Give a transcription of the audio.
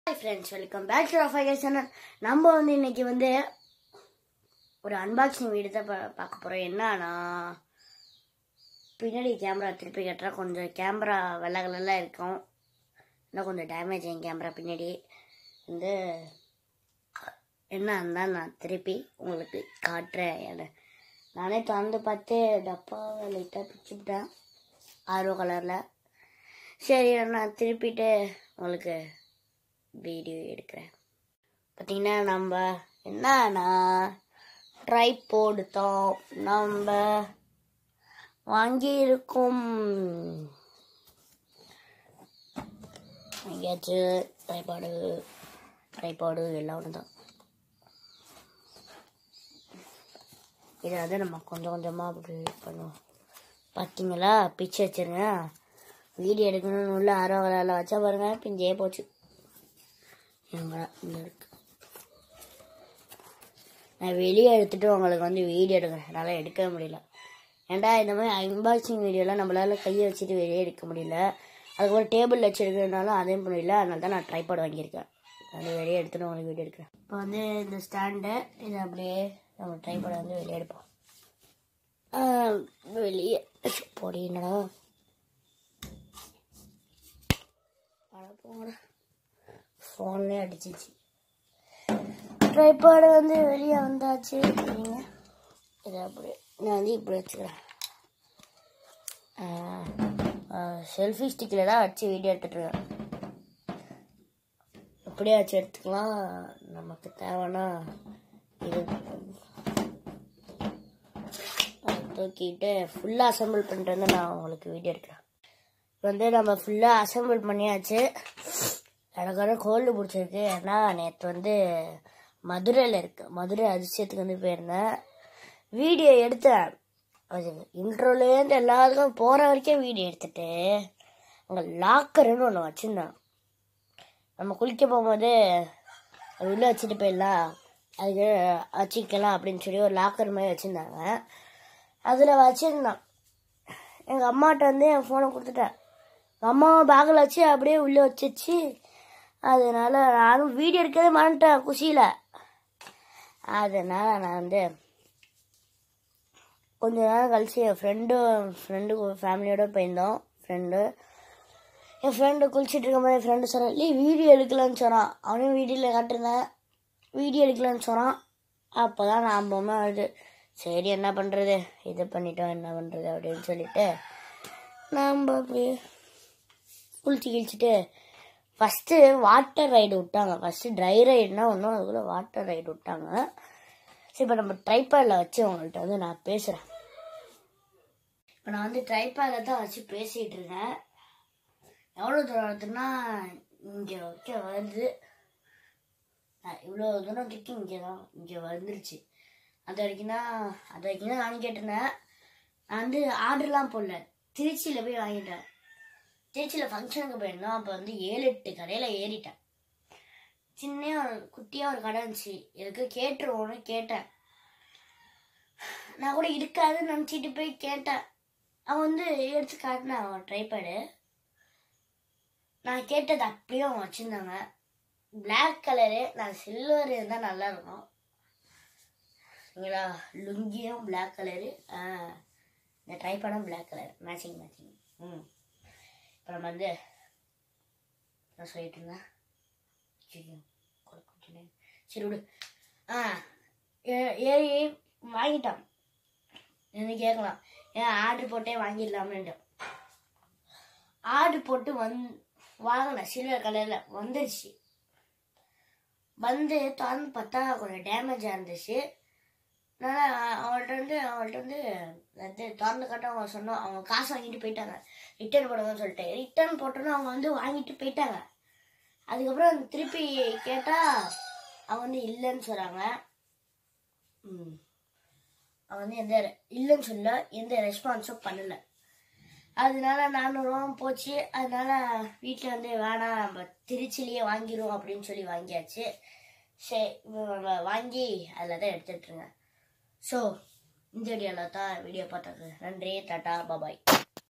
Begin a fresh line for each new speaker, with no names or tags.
hi friends welcome back to Rafa channel நம்ம வந்து இன்னைக்கு வந்து ஒரு அன்பாக்சிங் வீடு தான் பா- பார்க்க போகிறோம் என்னன்னா பின்னாடி கேமரா திருப்பி கட்டுறா கொஞ்சம் கேமரா வெள்ளை கலரில் இருக்கும் இன்னும் கொஞ்சம் டேமேஜ் என் கேமரா பின்னாடி வந்து என்ன இருந்தால் நான் திருப்பி உங்களுக்கு காட்டுறேன் என்ன- நானே திறந்து பார்த்து டப்பாவை லைட்டாக பிச்சுக்கிட்டேன் ஆர்வ கலரில் சரி நான் திருப்பிட்டு உங்களுக்கு வீடியோ எடுக்கிறேன் பார்த்தீங்கன்னா நம்ம என்னன்னா ட்ரை போடுத்தோம் நம்ம வாங்கியிருக்கோம் எங்கேயாச்சும் ட்ரைபாடு ட்ரைபாடு எல்லாம் ஒன்று தான் இதை வந்து நம்ம கொஞ்சம் கொஞ்சமாக அப்படி பண்ணுவோம் பார்த்தீங்களா பிச்சு வச்சிருங்க வீடியோ எடுக்கணும்னு உள்ள ஆர்வம் வச்சா பாருங்க பிஞ்சே போச்சு எங்க இங்க இருக்கு நான் வெளியே எடுத்துட்டு உங்களுக்கு வந்து வீடியோ எடுக்கிறேன் என்னால் எடுக்கவே முடியல ஏன்டா இந்த மாதிரி அன்பாக்சிங் வீடியோலாம் நம்மளால கையை வச்சுட்டு வெளியே எடுக்க முடியல அதுக்கப்புறம் டேபிள் வச்சு எடுக்கிறதுனாலும் அதையும் முடியல அதனால தான் நான் ட்ரைபாட் வாங்கியிருக்கேன் அது வெளியே எடுத்துட்டு உங்களுக்கு வீடியோ எடுக்கிறேன் இப்போ வந்து இந்த ஸ்டாண்டு இது அப்படியே நம்ம ட்ரைபாட் வந்து வெளியே எடுப்போம் ஆ, வெளியே போடினடா போங்கடா ஃபோன்லேயே அடிச்சிச்சு ட்ரைபாடு வந்து வெளியே வந்தாச்சு சரிங்க இதை அப்படி நான் வந்து இப்படி வச்சுக்கிறேன் செல்ஃபி ஸ்டிக்கில் தான் வச்சு வீடியோ எடுத்துட்ருக்கேன் அப்படியே வச்சு எடுத்துக்கலாம் நமக்கு தேவைன்னா இது அதை தூக்கிட்டு ஃபுல்லாக அசம்பிள் பண்ணிட்டு வந்து நான் உங்களுக்கு வீடியோ எடுக்கிறேன் இப்போ வந்து நம்ம ஃபுல்லாக அசம்பிள் பண்ணியாச்சு எனக்கு வந்து கோல்டு பிடிச்சிருக்கு ஏன்னா நேற்று வந்து மதுரையில் இருக்கு மதுரை அதிசயத்துக்கு வந்து போயிருந்தேன் வீடியோ எடுத்தேன் அது இன்ட்ரோலேருந்து எல்லாத்துக்கும் போகிற வரைக்கும் வீடியோ எடுத்துட்டு அங்கே லாக்கர்னு ஒன்று வச்சுருந்தேன் நம்ம குளிக்க போகும்போது அது உள்ளே வச்சுட்டு போயிடலாம் அதுக்கு வச்சுக்கலாம் அப்படின்னு சொல்லி ஒரு லாக்கர் மாதிரி வச்சுருந்தாங்க அதில் வச்சுருந்தான் எங்கள் அம்மாட்ட வந்து என் ஃபோனை கொடுத்துட்டேன் எங்கள் அம்மா பேக்கில் வச்சு அப்படியே உள்ளே வச்சிச்சு அதனால நானும் வீடியோ எடுக்கவே மறந்துட்டேன் குஷியில் அதனால நான் வந்து கொஞ்ச நேரம் கழிச்சு என் ஃப்ரெண்டு ஃப்ரெண்டு ஃபேமிலியோட போயிருந்தோம் ஃப்ரெண்டு என் ஃப்ரெண்டு குளிச்சுட்டு இருக்கும்போது என் ஃப்ரெண்டு சொன்னான் இல்லை வீடியோ எடுக்கலான்னு சொன்னான் அவனையும் வீடியோவில் காட்டிருந்தேன் வீடியோ எடுக்கலான்னு சொன்னான் அப்போ தான் நான் பொம்மை வருது சரி என்ன பண்ணுறது இது பண்ணிட்டோம் என்ன பண்ணுறது அப்படின்னு சொல்லிட்டு நாம் அப்படியே குளிச்சு கிழிச்சிட்டு ஃபஸ்ட்டு வாட்டர் ரைடு விட்டாங்க ஃபஸ்ட்டு ட்ரை ரைடுனா ஒன்றும் அதுக்குள்ளே வாட்டர் ரைடு விட்டாங்க சரி இப்போ நம்ம ட்ரைபேடில் வச்சு உங்கள்கிட்ட வந்து நான் பேசுகிறேன் இப்போ நான் வந்து ட்ரைபேடில் தான் வச்சு பேசிகிட்டு இருக்கேன் எவ்வளோ தூரம் வருதுன்னா இங்கே வைக்க வருது நான் இவ்வளோ தூரம் கிட்ட இங்கே தான் இங்கே வந்துருச்சு அது வரைக்கும் தான் அது வரைக்கும் தான் நான் கேட்டிருந்தேன் நான் வந்து ஆர்டர்லாம் போடல திருச்சியில் போய் வாங்கிட்டேன் திருச்சியில் ஃபங்க்ஷனுக்கு போயிருந்தோம் அப்போ வந்து ஏழு எட்டு கடையில் ஏறிட்டேன் சின்ன ஒரு குட்டியாக ஒரு கடை இருந்துச்சு எதுக்கு கேட்டுருவோன்னு கேட்டேன் நான் கூட இருக்காதுன்னு நினச்சிட்டு போய் கேட்டேன் அவன் வந்து எடுத்து காட்டினான் அவன் ட்ரைபேடு நான் கேட்டது அப்படியே அவன் வச்சுருந்தாங்க Black கலரு நான் சில்வர் இருந்தால் நல்லா இருக்கும் சரிங்களா லுங்கியும் Black கலரு இந்த ட்ரைபேடும் Black கலர் மேட்சிங் மேட்சிங் ம் இப்போ நம்ம வந்து நான் சொல்லிட்டு இருந்தேன் ஐயோ, கொடுக்க சரி விடு ஆ ஏ- ஏறி வாங்கிட்டான் என்ன கேட்கலாம் ஏன் ஆர்டர் போட்டே வாங்கிடலாமேன்ட்டு ஆர்டர் போட்டு வந் வாங்கினேன் சில்வர் கலரில் வந்துருச்சு வந்து திறந்து பார்த்தா கொஞ்சம் டேமேஜாக இருந்துச்சு நான் அவள்கிட்ட வந்து அவள்கிட்ட வந்து வந்து திறந்து கட்ட அவங்க சொன்னோம் அவங்க காசு வாங்கிட்டு போயிட்டாங்க ரிட்டர்ன் போடுங்கன்னு சொல்லிட்டு ரிட்டர்ன் போட்டோன்னு அவங்க வந்து வாங்கிட்டு போயிட்டாங்க அதுக்கப்புறம் திருப்பி கேட்டால் அவங்க வந்து இல்லைன்னு சொல்கிறாங்க ம் அவங்க வந்து எந்த இல்லைன்னு சொல்ல எந்த ரெஸ்பான்ஸும் பண்ணல அதனால நானூறுவாவும் போச்சு அதனால வீட்டில் வந்து வேணாம் நம்ம திருச்சிலேயே வாங்கிடுவோம் அப்படின்னு சொல்லி வாங்கியாச்சு சரி இப்ப வாங்கி அதில் தான் எடுத்துட்ருங்க ஸோ இந்த வீடியோவில் தான் வீடியோ பார்த்தது நன்றி டாட்டா பாபாய்